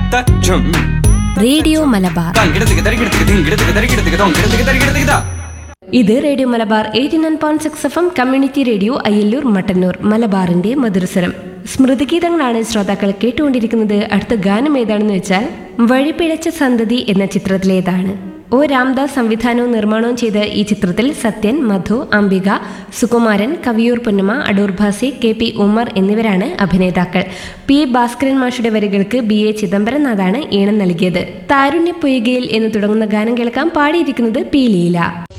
തച്ചും radio Malabar തങ്കിടത്തിക്ക് തരികിടത്തിക്ക് തിങ്കിടത്തിക്ക് തരികിടത്തിക്ക് തൊങ്കിടത്തിക്ക് തരികിടത്തിക്ക് താ ഇത് radio Malabar eighty nine point six F M community radio Ayyallur Mattannur മലബാറിന്റെ മധുരസ്വരം സ്മൃതിഗീതങ്ങളാണ് ശ്രോതാക്കൾ കേട്ടുകൊണ്ടിരിക്കുന്നത് അടുത്ത ഗാനം ഏതാണെന്ന് വെച്ചാൽ വഴിപിഴച്ച സന്തതി എന്ന ചിത്രത്തിലേതാണ് ഒ രാംദാസ് സംവിധാനവും നിർമ്മാണവും ചെയ്ത ഈ ചിത്രത്തിൽ സത്യൻ മധു അംബിക സുകുമാരൻ കവിയൂർ പൊന്നമ്മ അടൂർ ഭാസി കെ പി ഉമ്മർ എന്നിവരാണ് അഭിനേതാക്കൾ പി ഭാസ്കരൻ മാഷുടെ വരികൾക്ക് ബി എ ചിദംബരനാഥാണ് ഈണം നൽകിയത് താരുണ്യ പൊയ്കയിൽ എന്ന് തുടങ്ങുന്ന ഗാനം കേൾക്കാൻ പാടിയിരിക്കുന്നത് പി ലീല